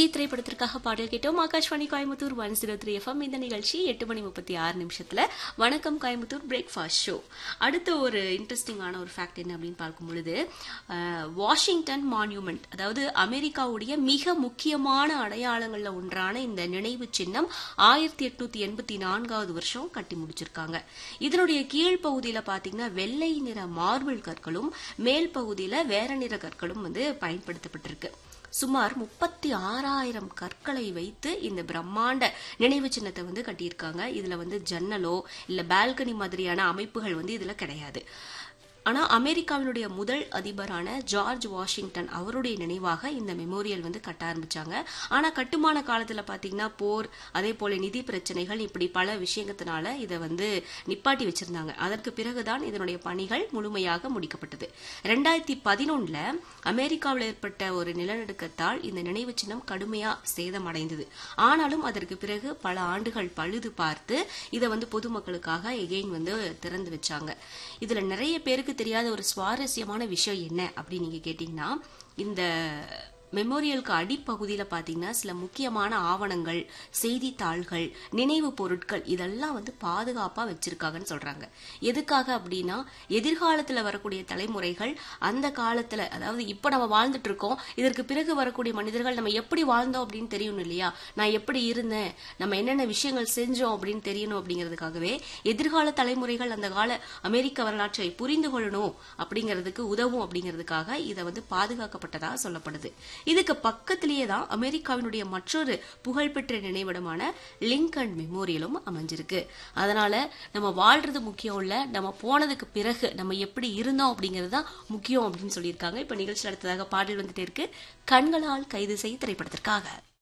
திரைப்படத்திற்காக பாடல் கேட்டோம் Akashvani Coimbatore one zero three F M இந்த நிகழ்ச்சி எட்டு மணி முப்பத்தி ஆறு நிமிஷத்துல வணக்கம் கோயம்புத்தூர் பிரேக்ஃபாஸ்ட் ஷோ அடுத்த ஒரு இன்ட்ரெஸ்டிங்கான ஒரு ஃபேக்ட் என்ன அப்படின்னு பார்க்கும் பொழுது அஹ், வாஷிங்டன் மான்யூமெண்ட் அதாவது அமெரிக்காவுடைய மிக முக்கியமான அடையாளங்கள்ல ஒன்றான இந்த நினைவு சின்னம் ஆயிரத்தி எட்நூத்தி எண்பத்தி நான்காவது வருஷம் கட்டி முடிச்சிருக்காங்க இதனுடைய கீழ்ப்பகுதியில பாத்தீங்கன்னா வெள்ளை நிற மார்பிள் கற்களும் மேல் பகுதியில வேற நிற கற்களும் வந்து பயன்படுத்தப்பட்டிருக்கு சுமார் முப்பத்தி ஆறாயிரம் கற்களை வைத்து இந்த பிரம்மாண்ட நினைவு சின்னத்தை வந்து கட்டியிருக்காங்க இதுல வந்து ஜன்னலோ இல்ல பால்கனி மாதிரியான அமைப்புகள் வந்து இதுல கிடையாது ஆனா அமெரிக்காவினுடைய முதல் அதிபரான ஜார்ஜ் வாஷிங்டன் அவருடைய நினைவாக இந்த மெமோரியல் வந்து கட்ட ஆரம்பிச்சாங்க ஆனா கட்டுமான காலத்துல பாத்தீங்கன்னா போர் அதே போல நிதி பிரச்சனைகள் இப்படி பல விஷயத்தினால இதை வந்து நிப்பாட்டி வச்சிருந்தாங்க அதற்கு பிறகுதான் இதனுடைய பணிகள் முழுமையாக முடிக்கப்பட்டது ரெண்டாயிரத்தி பதினொன்னுல அமெரிக்காவில் ஏற்பட்ட ஒரு நிலநடுக்கத்தால் இந்த நினைவு சின்னம் கடுமையா சேதமடைந்தது ஆனாலும் அதற்கு பிறகு பல ஆண்டுகள் பழுது பார்த்து இதை வந்து பொதுமக்களுக்காக எகெயின் வந்து திறந்து வச்சாங்க இதுல நிறைய பேருக்கு தெரியாத ஒரு சுவாரஸ்யமான விஷயம் என்ன அப்படின்னு நீங்க கேட்டீங்கன்னா இந்த மெமோரியலுக்கு அடிப்பகுதியில பாத்தீங்கன்னா சில முக்கியமான ஆவணங்கள் செய்தித்தாள்கள் நினைவு பொருட்கள் இதெல்லாம் வந்து பாதுகாப்பா வச்சிருக்காங்கன்னு சொல்றாங்க எதுக்காக அப்படின்னா எதிர்காலத்துல வரக்கூடிய தலைமுறைகள் அந்த காலத்துல அதாவது இப்ப நம்ம வாழ்ந்துட்டு இருக்கோம் இதற்கு பிறகு வரக்கூடிய மனிதர்கள் நம்ம எப்படி வாழ்ந்தோம் அப்படின்னு தெரியணும் இல்லையா நான் எப்படி இருந்தேன் நம்ம என்னென்ன விஷயங்கள் செஞ்சோம் அப்படின்னு தெரியணும் அப்படிங்கிறதுக்காகவே எதிர்கால தலைமுறைகள் அந்த கால அமெரிக்க வரலாற்றை புரிந்து கொள்ளணும் அப்படிங்கிறதுக்கு உதவும் அப்படிங்கிறதுக்காக இதை வந்து பாதுகாக்கப்பட்டதா சொல்லப்படுது இதுக்கு பக்கத்திலேயே தான் அமெரிக்காவினுடைய மற்றொரு புகழ்பெற்ற நினைவிடமான லிங்கன் மெமோரியலும் அமைஞ்சிருக்கு அதனால நம்ம வாழ்றது முக்கியம் இல்ல நம்ம போனதுக்கு பிறகு நம்ம எப்படி இருந்தோம் அப்படிங்கிறது தான் முக்கியம் அப்படின்னு சொல்லியிருக்காங்க இப்ப நிகழ்ச்சி அடுத்ததாக பாடல் வந்துட்டே இருக்கு கண்களால் கைது செய் திரைப்படத்திற்காக